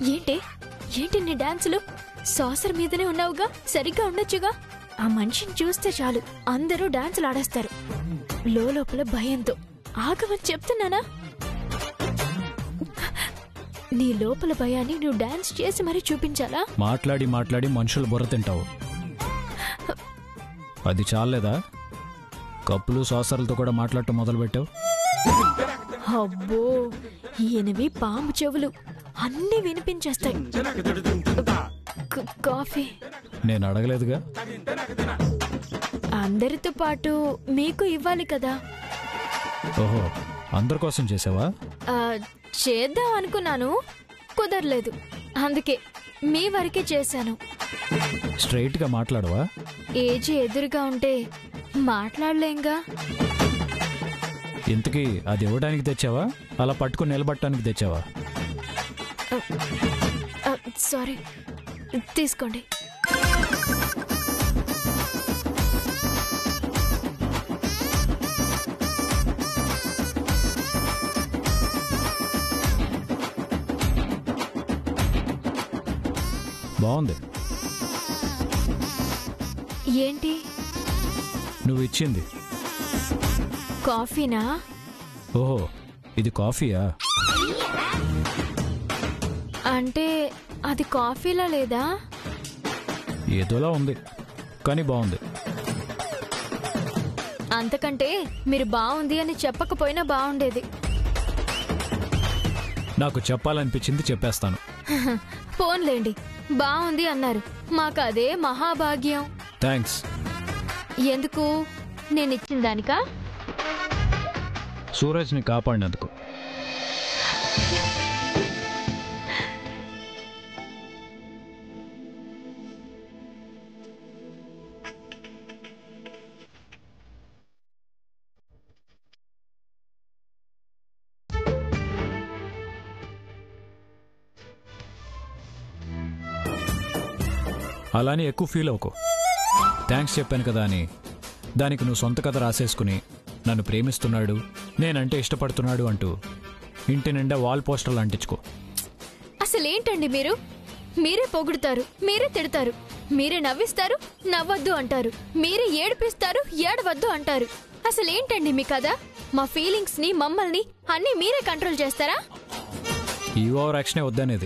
ఏంటి ఏంటి నీ డాన్సులు సాసర్ మీదనే ఉన్నావుగా సరిగ్గా ఉండొచ్చుగా ఆ మనిషిని చూస్తే చాలు అందరూ డాన్సులు ఆడేస్తారు లోపల భయంతో ఆగమని చెప్తున్నానా నీ లోపల భయాన్ని నువ్వు డాన్స్ చేసి మరీ చూపించాలా మాట్లాడి మాట్లాడి మనుషులు బుర్ర తింటావు అది చాలేదా కప్పులు సాసర్లతో కూడా మాట్లాడటం మొదలుపెట్టావు అబ్బో ఈయనవి పాము చెవులు అన్నీ వినిపించేస్తాయి క- కాఫీ నేను అడగలేదుగా అందరితో పాటు మీకు ఇవ్వాలి కదా ఓహో అందరి కోసం చేసావా ఆ, చేద్దాం అనుకున్నాను కుదరలేదు అందుకే మీ వరకే చేశాను స్ట్రైట్గా మాట్లాడవా ఏజీ ఎదురుగా ఉంటే మాట్లాడలేంగా ఇంతకీ అది ఇవ్వడానికి తెచ్చావా అలా పట్టుకుని నిలబట్టడానికి తెచ్చావా ఆ, సారీ తీసుకోండి బాగుంది ఏంటి నువ్వు ఇచ్చింది కాఫీనా ఓహో ఇది కాఫీయా అంటే అది కాఫీలా లేదా ఏదోలా ఉంది కానీ బాగుంది అంతకంటే మీరు బాగుంది అని చెప్పకపోయినా బాగుండేది నాకు చెప్పాలనిపించింది చెప్పేస్తాను ఫోన్లేండి బాగుంది అన్నారు మాకు అదే మహాభాగ్యం థ్యాంక్స్ ఎందుకు నేను ఇచ్చిన దానికా సూరజ్ని కాపాడినందుకు అలానే ఎక్కువ ఫీల్ అవ్వకు థ్యాంక్స్ చెప్పాను కదా అని దానికి నువ్వు సొంత కథ రాసేసుకుని నన్ను ప్రేమిస్తున్నాడు నేనంటే ఇష్టపడుతున్నాడు అంటూ ఇంటి నిండా వాల్ పోస్టర్లు అంటించుకో అసలేంటండి మీరు మీరే పొగుడుతారు మీరే తిడతారు మీరే నవ్విస్తారు నవ్వద్దు అంటారు మీరే ఏడిపిస్తారు ఏడవద్దు అంటారు అసలేంటండి మీ కథ మా ఫీలింగ్స్ ని మమ్మల్ని అన్ని మీరే కంట్రోల్ చేస్తారా ఈ ఓవర్ యాక్షనే వద్దనేది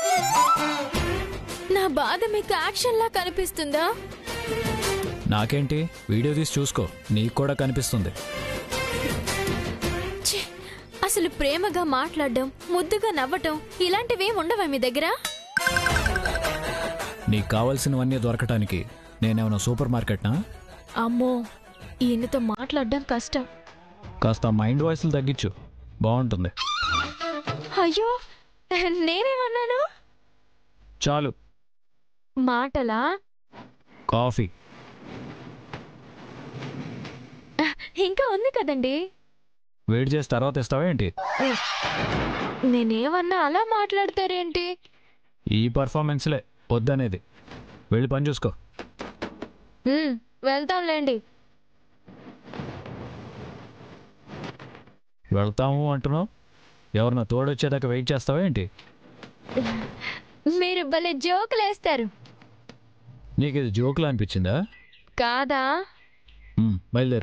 నా బాధ మీకు యాక్షన్ లా కనిపిస్తుందా నాకేంటి వీడియో తీసి చూసుకో నీకు కూడా కనిపిస్తుంది ఛీ, అసలు ప్రేమగా మాట్లాడడం ముద్దుగా నవ్వటం ఇలాంటివేం ఉండవా మీ దగ్గర నీకు కావాల్సినవన్నీ దొరకటానికి నేనేమైనా సూపర్ మార్కెట్నా అమ్మో ఈయనతో మాట్లాడడం కష్టం కాస్త మైండ్ వాయిస్లు తగ్గించు బాగుంటుంది అయ్యో నేనేమన్నాను చాలు మాటలా కాఫీ ఇంకా ఉంది కదండి వేడి చేసి తర్వాత ఇస్తావా ఏంటి నేనేమన్నా అలా మాట్లాడతారేంటి ఈ పర్ఫార్మెన్స్లే వద్దనేది వెళ్ళి పని చూసుకో ఉమ్, వెళ్తాంలేండి వెళ్తాము అంటున్నావు ఎవరన్నా తోడొచ్చేదాకా వెయిట్ చేస్తావా ఏంటి మీరు భలే జోకులు వేస్తారు నీకు ఇది జోకులా అనిపించిందా కాదా ఉమ్, బయలుదేరు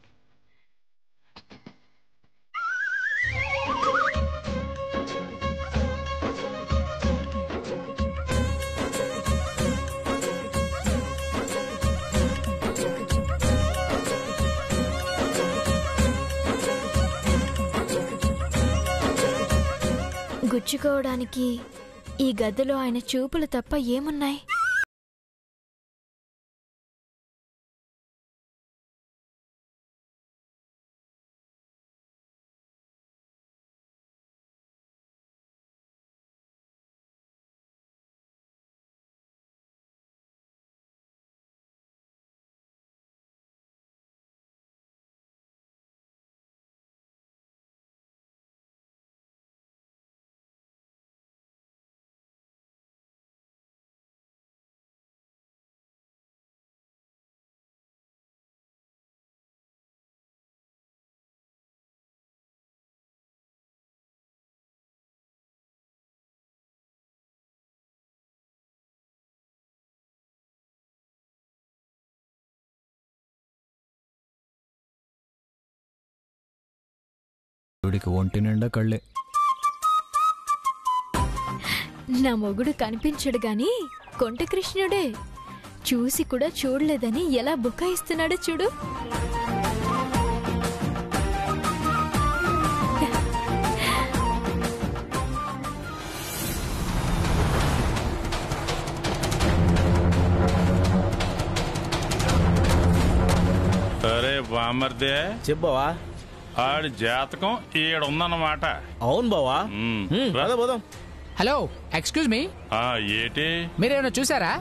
గుచ్చుకోవడానికి ఈ గదిలో ఆయన చూపులు తప్ప ఏమున్నాయి వీడికి ఒంటి నిండా కళ్ళే నా మొగుడు కనిపించడు గాని కొంట కృష్ణుడే చూసి కూడా చూడలేదని ఎలా బుకాయిస్తున్నాడో చూడు అరే బామర్దే చెప్పావా ఆడి జాతకం ఈడుందన్నమాట అవును బావా ఉమ్, హ్మ్, రా. పద పోదాం హలో ఎక్స్క్యూజ్ మీ ఆ, ఏటి మీరేమైనా చూసారా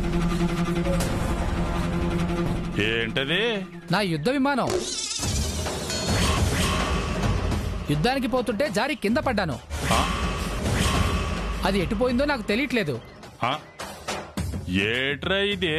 ఏంటది నా యుద్ధ విమానం యుద్ధానికి పోతుంటే జారి కింద పడ్డాను ఆ? అది ఎటుపోయిందో నాకు తెలియట్లేదు ఆ? ఏట్రా ఇది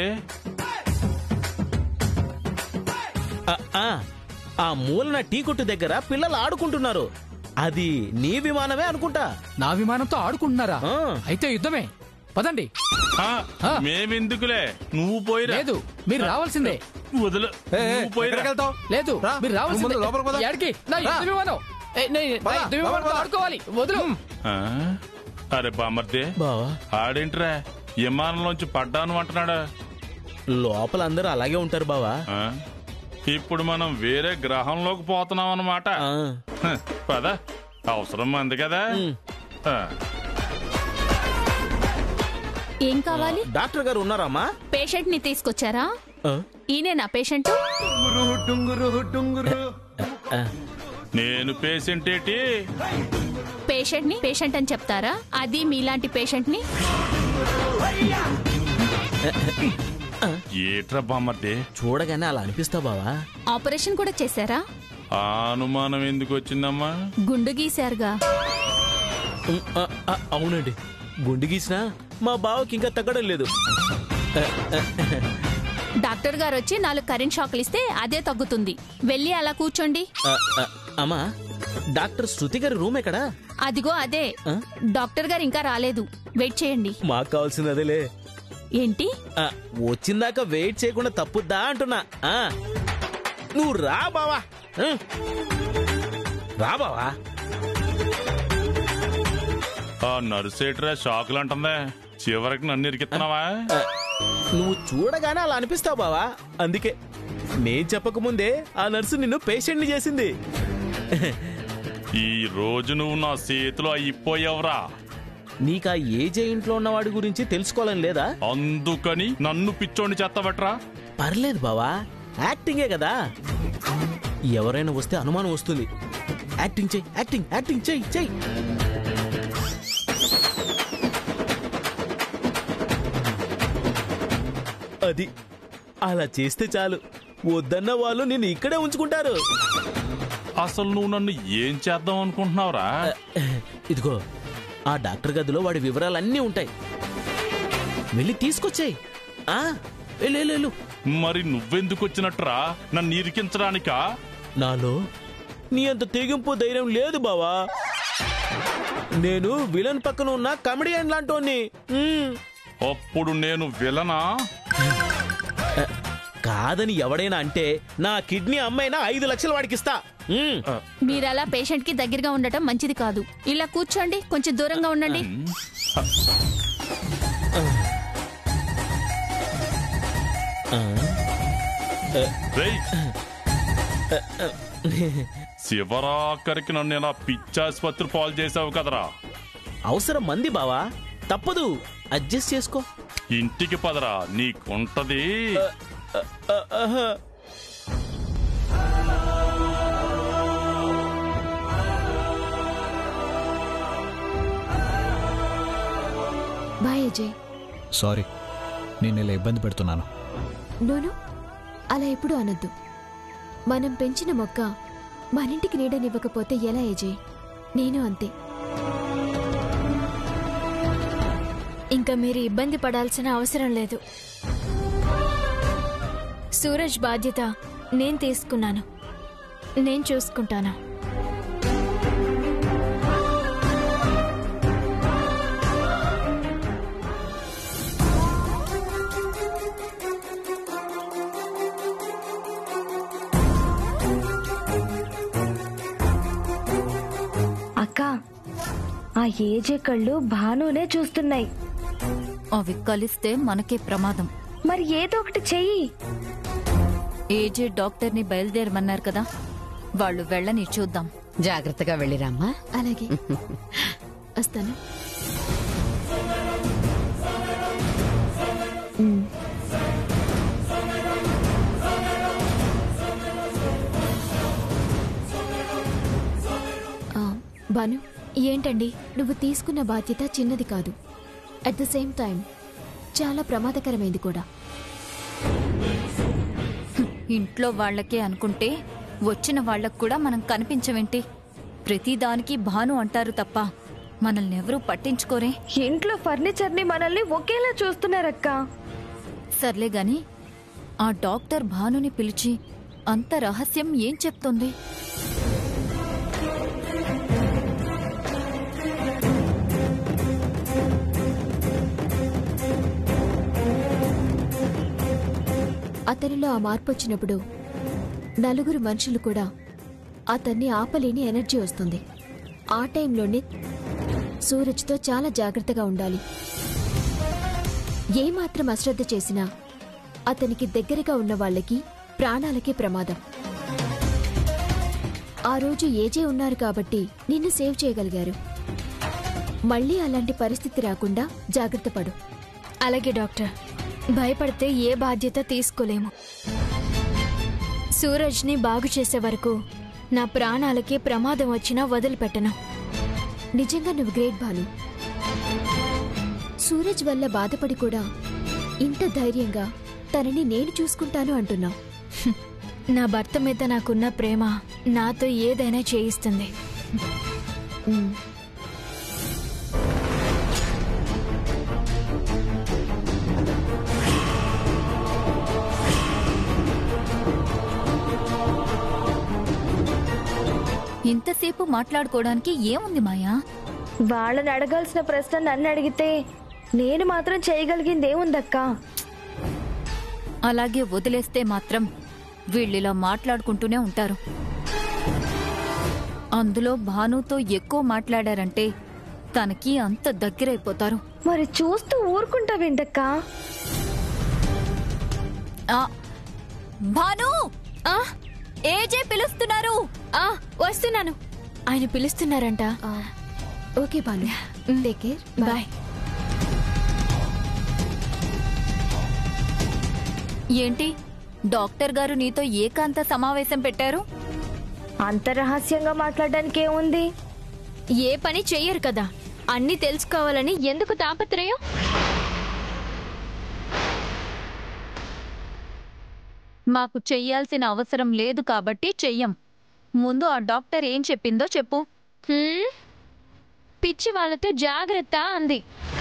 ఆ, ఆ, ఆ మూలన టీ కొట్టు దగ్గర పిల్లలు ఆడుకుంటున్నారు అది నీ విమానమే అనుకుంటా నా విమానంతో ఆడుకుంటున్నారా ఆ. అయితే యుద్ధమే పదండి ఆ, ఆ. మేమెందుకులే నువ్వు పోయిరా లేదు మీరు రావాల్సిందే వదిలు నువ్వు పోయిరా లేదు రా, మీరు రావాల్సిందే నువ్వు ముందు లోపలికి పద. ఎక్కడికి? నా యుద్ధ రా. విమానం ఏయ్, నే- నా పద, యుద్ధ విమానంతో లోపలికి పద. ఆడుకోవాలి వదులు ఆ? అరే బామర్దే బావా ఆడేంట్రా విమానంలోంచి పడ్డాను అంటున్నాడా లోపల అందరూ అలాగే ఉంటారు బావా ఆ? ఇప్పుడు మనం వేరే గ్రహంలోకి పోతున్నాం అన్నమాట ఆ, హ, పద అవసరం మంది కదా ఆ. ఏం కావాలి డాక్టర్ గారు ఉన్నారమ్మా పేషెంట్ ని తీసుకొచ్చారా ఆ, ఈయనే నా పేషెంట్ ఆ, నేను పేషెంట్ ఏంటి పేషెంట్ ని పేషెంట్ అని చెప్తారా అది మీలాంటి పేషెంట్ ని ఏట్రా బామ్మర్ది చూడగానే అలా అనిపిస్తా బావా ఆపరేషన్ కూడా చేశారా ఆ అనుమానం ఎందుకు వచ్చిందమ్మా గుండు గీశారుగా ఉమ్, ఆ, ఆ, అవునండి గుండు గీసినా మా బావకి ఇంకా తగ్గడం లేదు డాక్టర్ గారు వచ్చి నాలుగు కరెంట్ షాక్లు ఇస్తే అదే తగ్గుతుంది వెళ్ళి అలా కూర్చోండి ఆ, ఆ, అమ్మా డాక్టర్ శృతి గారి రూమ్ ఎక్కడా అదిగో అదే ఆ? డాక్టర్ గారు ఇంకా రాలేదు వెయిట్ చేయండి మాకు కావాల్సింది అదేలే ఏంటి ఆ, వచ్చిందాక వెయిట్ చేయకుండా తప్పుద్దా అంటున్నా ఆ, నువ్వు రా బావా ఆ. రా బావా ఆ నర్సేట్రా షాకులు అంటుందే చివరికి నన్ను ఇరికిస్తున్నావా ఆ, నువ్వు చూడగానే అలా అనిపిస్తావు బావా అందుకే నేను చెప్పకముందే ఆ నర్సు నిన్ను పేషెంట్ని చేసింది ఈ రోజు నువ్వు నా చేతిలో అయిపోయావురా నీకు ఆ ఏజే ఇంట్లో ఉన్నవాడి గురించి తెలుసుకోవాలని లేదా అందుకని నన్ను పిచ్చోండి చెత్తబట్రా పర్లేదు బావా యాక్టింగే కదా ఎవరైనా వస్తే అనుమానం వస్తుంది యాక్టింగ్ చెయ్యి యాక్టింగ్ యాక్టింగ్ చెయ్యి చెయ్యి అది అలా చేస్తే చాలు వద్దన్న వాళ్ళు నిన్ను ఇక్కడే ఉంచుకుంటారు అసలు నువ్వు నన్ను ఏం చేద్దాం అనుకుంటున్నావురా ఇదిగో ఆ డాక్టర్ గదిలో వాడి వివరాలన్నీ ఉంటాయి వెళ్ళి తీసుకొచ్చాయి ఆ వెళ్ళు వెళ్ళు, వెళ్ళు మరి నువ్వెందుకు వచ్చినట్రా నన్ను ఇరికించడానికా నాలో నీ అంత తెగింపు ధైర్యం లేదు బావా నేను విలన్ పక్కన ఉన్న కమెడియన్ లాంటోని మ్మ్. అప్పుడు నేను విలనా కాదని ఎవడైనా అంటే నా కిడ్నీ అమ్మైనా ఐదు లక్షలు వాడికిస్తా మ్మ్. మీరు అలా పేషెంట్ కి దగ్గరగా ఉండటం మంచిది కాదు ఇలా కూర్చోండి కొంచెం దూరంగా ఉండండి రేయ్ శివరాఖరికి నన్ను ఇలా పిచ్చాసుపత్రి పాలు చేసావు కదరా అవసరం మంది బావా తప్పదు అడ్జస్ట్ చేసుకో ఇంటికి పదరా నీకుంటది ఆ, ఆహా. బాయ్ అజయ్ సారీ నేను ఇలా ఇబ్బంది పెడుతున్నాను నోను అలా ఎప్పుడు అనొద్దు మనం పెంచిన మొక్క మనింటికి నీడనివ్వకపోతే ఎలా అజయ్ నేను అంతే ఇంకా మీరు ఇబ్బంది పడాల్సిన అవసరం లేదు సూరజ్ బాధ్యత నేను తీసుకున్నాను నేను చూసుకుంటాను ఏజే కళ్ళు భానునే చూస్తున్నాయి అవి కలిస్తే మనకే ప్రమాదం మరి ఏదో ఒకటి చెయ్యి ఏజే డాక్టర్ని బయలుదేరమన్నారు కదా వాళ్ళు వెళ్ళని చూద్దాం జాగ్రత్తగా వెళ్ళిరామ్మా అలాగే వస్తాను ఆ, భాను ఏంటండి నువ్వు తీసుకున్న బాధ్యత చిన్నది కాదు అట్ ద సేమ్ టైం చాలా ప్రమాదకరమైంది కూడా ఇంట్లో వాళ్ళకే అనుకుంటే వచ్చిన వాళ్ళకు కూడా మనం కనిపించవేంటి ప్రతిదానికి భాను అంటారు తప్ప మనల్ని ఎవరూ పట్టించుకోరే ఇంట్లో ఫర్నిచర్ ని మనల్ని ఒకేలా చూస్తున్నారక్క సర్లే గాని ఆ డాక్టర్ భానుని పిలిచి అంత రహస్యం ఏం చెప్తుంది అతనిలో ఆ మార్పు వచ్చినప్పుడు నలుగురు మనుషులు కూడా అతన్ని ఆపలేని ఎనర్జీ వస్తుంది ఆ టైంలోనే సూరజ్తో చాలా జాగ్రత్తగా ఉండాలి ఏమాత్రం అశ్రద్ధ చేసినా అతనికి దగ్గరగా ఉన్న వాళ్ళకి ప్రాణాలకే ప్రమాదం ఆ రోజు ఏజే ఉన్నారు కాబట్టి నిన్ను సేవ్ చేయగలిగారు మళ్ళీ అలాంటి పరిస్థితి రాకుండా జాగ్రత్త పడు అలాగే డాక్టర్ భయపడితే ఏ బాధ్యత తీసుకోలేము సూరజ్ని బాగు చేసే వరకు నా ప్రాణాలకి ప్రమాదం వచ్చినా వదిలిపెట్టను నిజంగా నువ్వు గ్రేట్ బాలు సూరజ్ వల్ల బాధపడి కూడా ఇంత ధైర్యంగా తనని నేను చూసుకుంటాను అంటున్నావు హ్మ్. నా భర్త మీద నాకున్న ప్రేమ నాతో ఏదైనా చేయిస్తుంది హ్మ్. ఇంతసేపు మాట్లాడుకోవడానికి ఏముంది మాయా వాళ్ళని అడగాల్సిన ప్రశ్న నన్ను అడిగితే నేను మాత్రం చేయగలిగింది ఏముందక్క అలాగే వదిలేస్తే మాత్రం వీళ్ళిలా మాట్లాడుకుంటూనే ఉంటారు అందులో భానుతో ఎక్కువ మాట్లాడారంటే తనకి అంత దగ్గరైపోతారు మరి చూస్తూ ఊరుకుంటావేంటక్క ఆ భాను ఆ, ఏజే పిలుస్తున్నారు ఆ, వస్తున్నాను ఆయన పిలుస్తున్నారంట okay Balu take care bye ఏంటి డాక్టర్ గారు నీతో ఏకాంత సమావేశం పెట్టారు అంత రహస్యంగా మాట్లాడడానికి ఏముంది ఏ పని చెయ్యరు కదా అన్ని తెలుసుకోవాలని ఎందుకు తాపత్రయం మాకు చెయ్యాల్సిన అవసరం లేదు కాబట్టి చెయ్యం ముందు ఆ డాక్టర్ ఏం చెప్పిందో చెప్పు హ్మ్? పిచ్చి వాళ్ళతో జాగ్రత్త అంది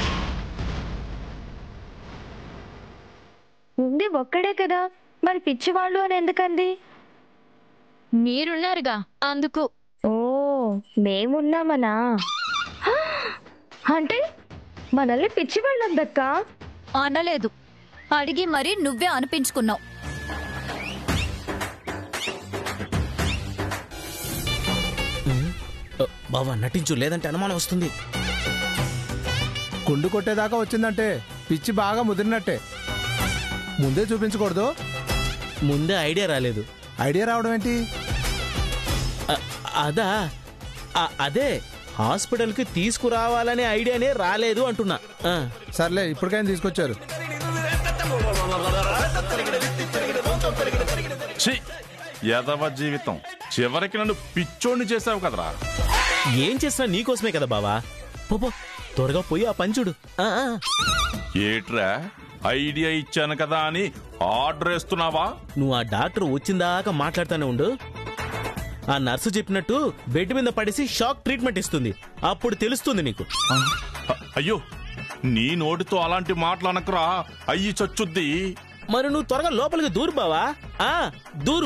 ఉంది ఒక్కడే కదా మరి పిచ్చివాళ్ళు అని ఎందుకంది మీరున్నారుగా అందుకు ఓ మేమున్నామనా హా! అంటే మనల్ని పిచ్చివాళ్ళు అందక్క అనలేదు అడిగి మరీ నువ్వే అనిపించుకున్నావు బావా నటించు లేదంటే అనుమానం వస్తుంది కుండు కొట్టేదాకా వచ్చిందంటే పిచ్చి బాగా ముదిరినట్టే ముందే చూపించకూడదు ముందే ఐడియా రాలేదు ఐడియా రావడం ఏంటి అ- అదా అ- అదే హాస్పిటల్కి తీసుకురావాలనే ఐడియానే రాలేదు అంటున్నా ఆ. సర్లే ఇప్పటికైనా తీసుకొచ్చారు ఛీ యదవ జీవితం చివరికి నన్ను పిచ్చోడిని చేసావు కదరా ఏం చేసినా నీకోసమే కదా బావా పో పో, త్వరగా పోయి ఆ పంచుడు ఆ, ఆ. ఏట్రా ఐడియా ఇచ్చాను కదా అని ఆర్డర్ వేస్తున్నావా నువ్వు ఆ డాక్టర్ వచ్చిందాకా మాట్లాడుతూనే ఉండు ఆ నర్సు చెప్పినట్టు బెడ్ మీద పడేసి షాక్ ట్రీట్మెంట్ ఇస్తుంది అప్పుడు తెలుస్తుంది నీకు అ- అయ్యో నీ నోటితో అలాంటి మాటలు అనకురా అయ్యి చచ్చుద్ది మరి నువ్వు త్వరగా లోపలికి దూరు బావా ఆ దూరు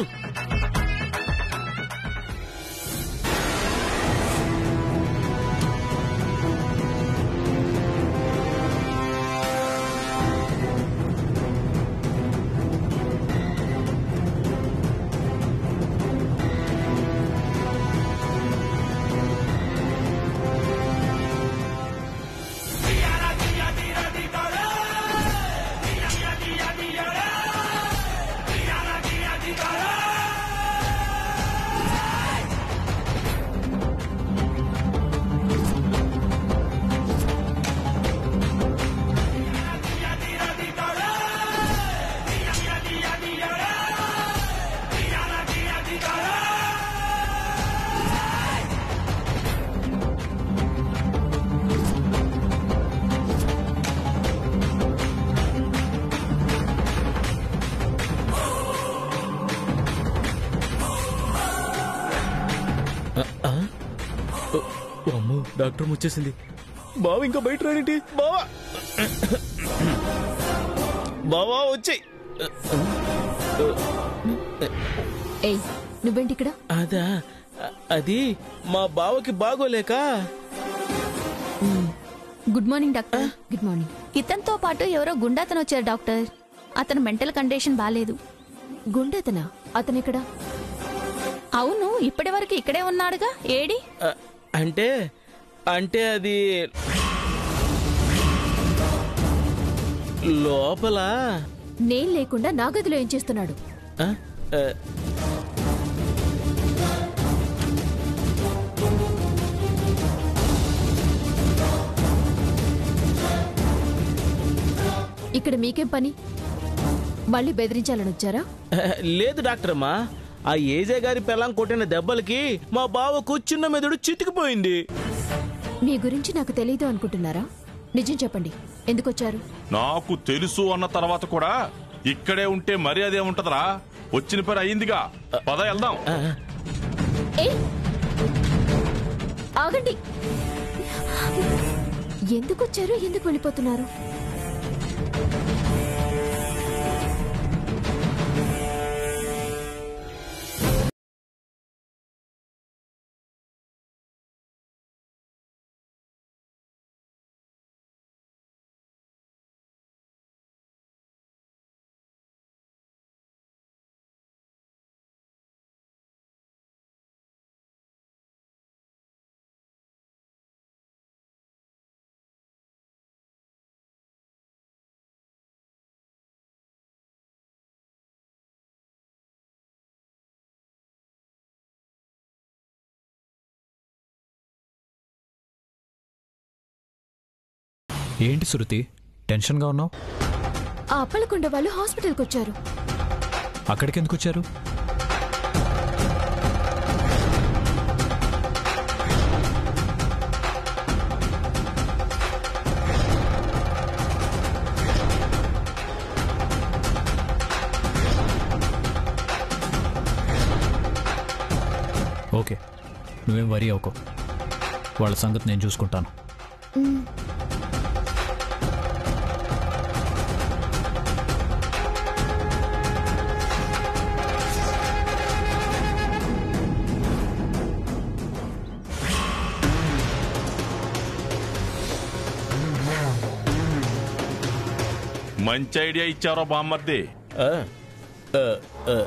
అమ్మో డాక్టర్ వచ్చేసింది బావ ఇంకా బయట రానిటి బావా బావా వచ్చాయి ఏయ్ నువ్వేంటి ఇక్కడ అదా అ- అది మా బావకి బాగోలేక good morning doctor good morning ఇతనితో పాటు ఎవరో గుండాతను వచ్చారు డాక్టర్ అతని మెంటల్ కండిషన్ బాలేదు గుండెతనా అతనిక్కడ అవును ఇప్పటి వరకు ఇక్కడే ఉన్నాడుగా ఏడి అ, అంటే అంటే అది లోపల నేను లేకుండా నా గదిలో ఏం చేస్తున్నాడు ఆ, ఆ, ఇక్కడ మీకేం పని మళ్ళీ బెదిరించాలని వచ్చారా లేదు డాక్టర్ అమ్మా ఆ ఏజే గారి పెళ్ళం కొట్టిన దెబ్బలకి మా బావకు చిన్న మెదడు చితికిపోయింది మీ గురించి నాకు తెలియదు అనుకుంటున్నారా నిజం చెప్పండి ఎందుకు వచ్చారు నాకు తెలుసు అన్న తర్వాత కూడా ఇక్కడే ఉంటే మరి అదే ఉంటదరా వచ్చిన పని అయిందిగా పద వెళ్దాం ఏ ఆగండి ఎందుకు వచ్చారు ఎందుకు వెళ్ళిపోతున్నారు ఏంటి శృతి టెన్షన్గా ఉన్నావు ఆ అప్పలకొండ వాళ్ళు హాస్పిటల్కి వచ్చారు అక్కడికి ఎందుకు వచ్చారు ఓకే నువ్వేం వరి అవుకో వాళ్ళ సంగతి నేను చూసుకుంటాను మంచి ఐడియా ఇచ్చారో బామ్మర్ది ఆ, ఆ, ఆ.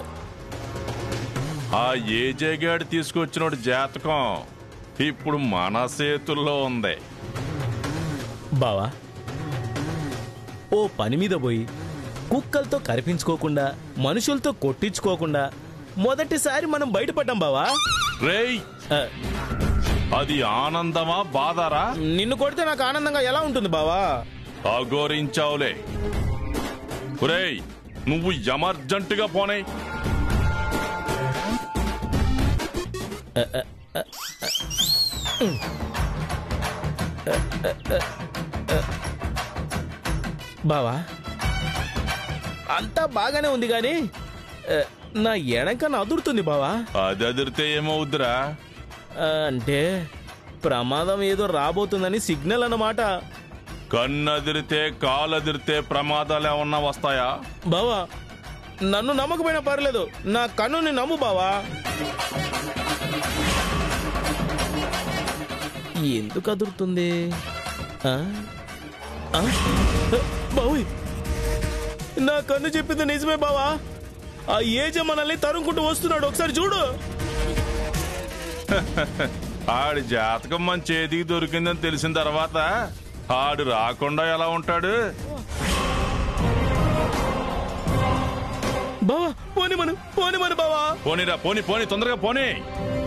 ఆ ఏజే గాడు తీసుకొచ్చినోడు జాతకం ఇప్పుడు మన చేతుల్లో ఉంది బావా ఓ పని మీద పోయి కుక్కలతో కరిపించుకోకుండా మనుషులతో కొట్టించుకోకుండా మొదటిసారి మనం బయటపడ్డాం బావా రేయ్ ఆ, అది ఆనందమా బాధారా నిన్ను కొడితే నాకు ఆనందంగా ఎలా ఉంటుంది బావా అఘోరించావులే ఒరేయ్ నువ్వు ఎమర్జెంటుగా పోనే బావా అంతా బాగానే ఉంది గాని ఆ, నా ఎడంకన్నా అదురుతుంది బావా అది అదిరితే ఏమవుద్దిరా ఆ, అంటే ప్రమాదం ఏదో రాబోతుందని సిగ్నల్ అన్నమాట కన్ను అదిరితే కాలు అదిరితే ప్రమాదాలు ఏమన్నా వస్తాయా బావా నన్ను నమ్మకపోయినా పర్లేదు నా కన్నుని నమ్ము బావా ఎందుకు అదురుతుంది ఆ? ఆ? బావోయ్ నా కన్ను చెప్పింది నిజమే బావా ఆ ఏజ మనల్ని తరుముకుంటూ వస్తున్నాడు ఒకసారి చూడు ఆడి జాతకం మన చేతికి దొరికిందని తెలిసిన తర్వాత ఆడు రాకుండా ఎలా ఉంటాడు బావా పోని మనం పోని మన బావా పోనీరా పోనీ పోనీ తొందరగా పోనీ